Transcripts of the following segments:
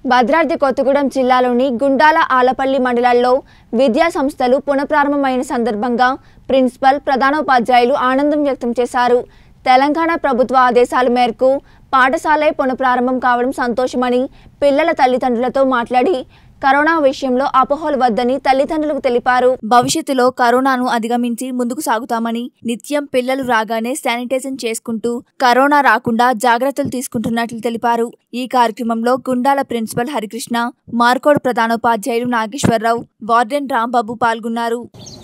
భద్రాద్రి కొత్తగూడెం జిల్లాలోని గుండాల ఆలపల్లి మండలాల్లో విద్యా సంస్థలు పునఃప్రారంభమైన సందర్భంగా ప్రిన్సిపల్ ప్రధానోపాధ్యాయులు ఆనందం వ్యక్తం చేశారు తెలంగాణ ప్రభుత్వ ఆదేశాల మేరకు పాఠశాలే పునఃప్రారంభం కావడం సంతోషమని పిల్లల తల్లిదండ్రులతో మాట్లాడి కరోనా విషయంలో అపోహలు వద్దని తల్లిదండ్రులకు తెలిపారు భవిష్యత్తులో కరోనాను అధిగమించి ముందుకు సాగుతామని నిత్యం పిల్లలు రాగానే శానిటైజేషన్ చేసుకుంటూ కరోనా రాకుండా జాగ్రత్తలు తీసుకుంటున్నట్లు తెలిపారు ఈ కార్యక్రమంలో గుండాల ప్రిన్సిపల్ హరికృష్ణ మార్కోడ్ ప్రధానోపాధ్యాయులు నాగేశ్వరరావు వార్డెన్ రాంబాబు పాల్గొన్నారు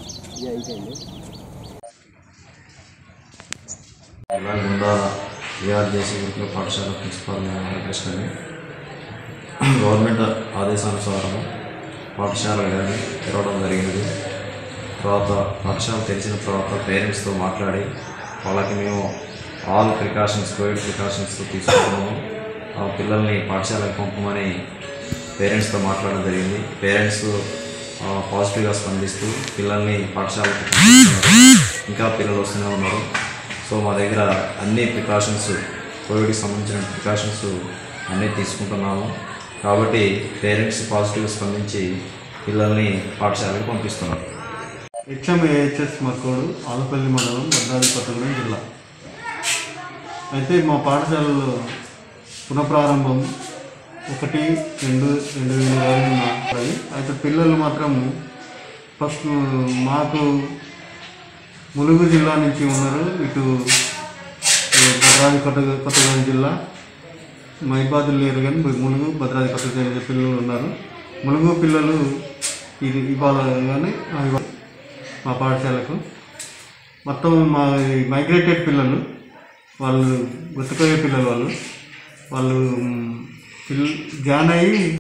ఇలా గుండా విఆర్జేసీ గురుకుల పాఠశాల ప్రిన్సిపాల్ హరికృష్ణని గవర్నమెంట్ ఆదేశానుసారం పాఠశాల కానీ తెరవడం జరిగినది తర్వాత పాఠశాల తెరిచిన తర్వాత పేరెంట్స్తో మాట్లాడి వాళ్ళకి మేము ఆల్ ప్రికాషన్స్ కోవిడ్ ప్రికాషన్స్ తీసుకుంటున్నాము ఆ పిల్లల్ని పాఠశాలకు పంపమని పేరెంట్స్తో మాట్లాడడం జరిగింది పేరెంట్స్ పాజిటివ్గా స్పందిస్తూ పిల్లల్ని పాఠశాలకు పంపిస్తున్నారు ఇంకా పిల్లలు వస్తూనే ఉన్నారు సో మా దగ్గర అన్ని ప్రికాషన్స్ కోవిడ్కి సంబంధించిన ప్రికాషన్స్ అన్నీ తీసుకుంటున్నాము కాబట్టి పేరెంట్స్ పాజిటివ్ స్పందించి పిల్లల్ని పాఠశాలకు పంపిస్తున్నారు హెచ్ఎంఏహెచ్ఎస్ మక్కోడు ఆలపల్లి మండలం భద్రాద్రి కొత్తగూడెం జిల్లా అయితే మా పాఠశాలలో పునఃప్రారంభం ఒకటి రెండు రెండు వేల ఇరవై ఉన్నాయి అయితే పిల్లలు మాత్రం ఫస్ట్ మాకు ములుగు జిల్లా నుంచి ఉన్నారు ఇటు భద్రాద్రి కొత్త కొత్తగూడెం జిల్లా మైబాదులు లేరు కానీ ములుగు భద్రాద్రి కొత్తగూడెం పిల్లలు ఉన్నారు ములుగు పిల్లలు ఇది ఇవాళ కానీ ఆ ఇవాళ మా పాఠశాలకు మొత్తం మా మైగ్రేటెడ్ పిల్లలు వాళ్ళు గుర్తుపోయే పిల్లలు వాళ్ళు వాళ్ళు మ్, పిల్ల జాయిన్ అయ్యి